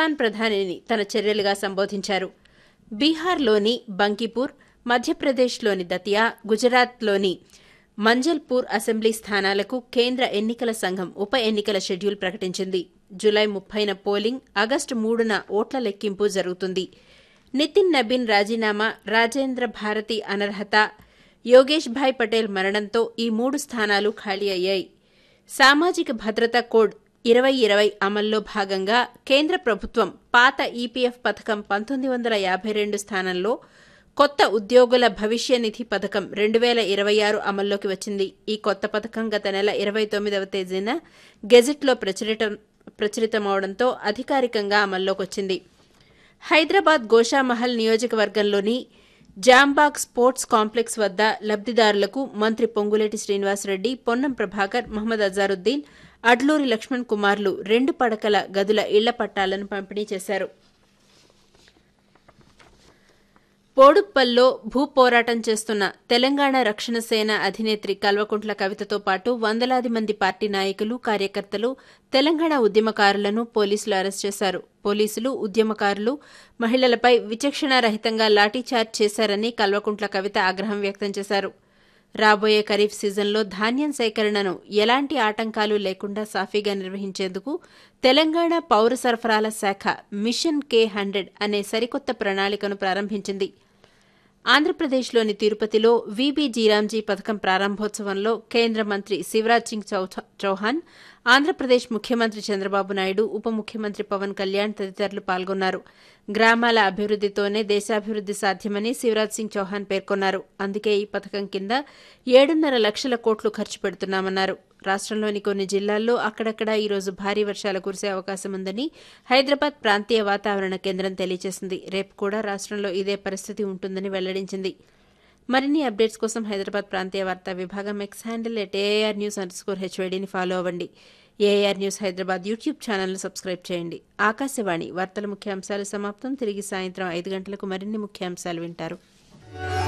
భూటాన్ ప్రధానిని తన చర్యలుగా సంబోధించారు బీహార్లోని బంకీపూర్ మధ్యప్రదేశ్లోని దతియా గుజరాత్లోని మంజల్పూర్ అసెంబ్లీ స్థానాలకు కేంద్ర ఎన్నికల సంఘం ఉప ఎన్నికల షెడ్యూల్ ప్రకటించింది జులై ముప్పైన పోలింగ్ ఆగస్టు మూడున ఓట్ల లెక్కింపు జరుగుతుంది నితిన్ నబీన్ రాజీనామా రాజేంద్ర భారతి అనర్హత యోగేష్ భాయ్ పటేల్ మరణంతో ఈ మూడు స్థానాలు ఖాళీ అయ్యాయి సామాజిక భద్రతా కోడ్ ఇరవై ఇరవై అమల్లో భాగంగా కేంద్ర ప్రభుత్వం పాత ఈపీఎఫ్ పథకం పంతొమ్మిది వందల యాభై రెండు స్థానంలో కొత్త ఉద్యోగుల భవిష్య నిధి పథకం రెండు వేల ఇరవై ఆరు అమల్లోకి వచ్చింది ఈ కొత్త పథకం గత నెల ఇరవై తొమ్మిదవ తేదీన గెజెట్లో ప్రచురితం ప్రచురితమవడంతో అధికారికంగా అమల్లోకి వచ్చింది హైదరాబాద్ గోషామహల్ నియోజకవర్గంలోని జాంబాగ్ స్పోర్ట్స్ కాంప్లెక్స్ వద్ద లబ్దిదారులకు మంత్రి పొంగులేటి శ్రీనివాసరెడ్డి పొన్నం ప్రభాకర్ మహమ్మద్ అజారుద్దీన్ అడ్లూరి లక్ష్మణ్ కుమార్లు రెండు పడకల గదుల ఇళ్ల పట్టాలను పంపిణీ చేశారు పోడుప్పల్లో భూ పోరాటం చేస్తున్న తెలంగాణ రక్షణ సేన అధినేత్రి కల్వకుంట్ల కవితతో పాటు వందలాది మంది పార్టీ నాయకులు కార్యకర్తలు తెలంగాణ ఉద్యమకారులను పోలీసులు అరెస్ట్ చేశారు పోలీసులు ఉద్యమకారులు మహిళలపై విచక్షణారహితంగా లాఠీచార్జ్ చేశారని కల్వకుంట్ల కవిత ఆగ్రహం వ్యక్తం చేశారు రాబోయే ఖరీఫ్ సీజన్లో ధాన్యం సేకరణను ఎలాంటి ఆటంకాలు లేకుండా సాఫీగా నిర్వహించేందుకు తెలంగాణ పౌర సరఫరాల శాఖ మిషన్ కే హండ్రెడ్ అనే సరికొత్త ప్రణాళికను ప్రారంభించింది ఆంధ్రప్రదేశ్లోని తిరుపతిలో వీబీ జీరాంజీ పథకం ప్రారంభోత్సవంలో కేంద్ర మంత్రి శివరాజ్ సింగ్ చౌహాన్ ఆంధ్రప్రదేశ్ ముఖ్యమంత్రి చంద్రబాబు నాయుడు ఉప ముఖ్యమంత్రి పవన్ కళ్యాణ్ తదితరులు పాల్గొన్నారు గ్రామాల అభివృద్దితోనే దేశాభివృద్ది సాధ్యమని శివరాజ్ సింగ్ చౌహాన్ పేర్కొన్నారు అందుకే ఈ పథకం కింద ఏడున్నర లక్షల కోట్లు ఖర్చు పెడుతున్నామన్నారు రాష్ట్రంలోని కొన్ని జిల్లాల్లో అక్కడక్కడ ఈరోజు భారీ వర్షాలు కురిసే అవకాశం ఉందని హైదరాబాద్ ప్రాంతీయ వాతావరణ కేంద్రం తెలియజేసింది రేపు కూడా రాష్ట్రంలో ఇదే పరిస్థితి ఉంటుందని వెల్లడించింది మరిన్ని అప్డేట్స్ కోసం హైదరాబాద్ ప్రాంతీయ వార్తా విభాగం X handle at AR news underscore హెచ్వైడీని ఫాలో అవ్వండి ఏఆర్ న్యూస్ హైదరాబాద్ యూట్యూబ్ ఛానల్ను సబ్స్క్రైబ్ చేయండి ఆకాశవాణి వార్తల ముఖ్యాంశాలు సమాప్తం తిరిగి సాయంత్రం ఐదు గంటలకు మరిన్ని ముఖ్యాంశాలు వింటారు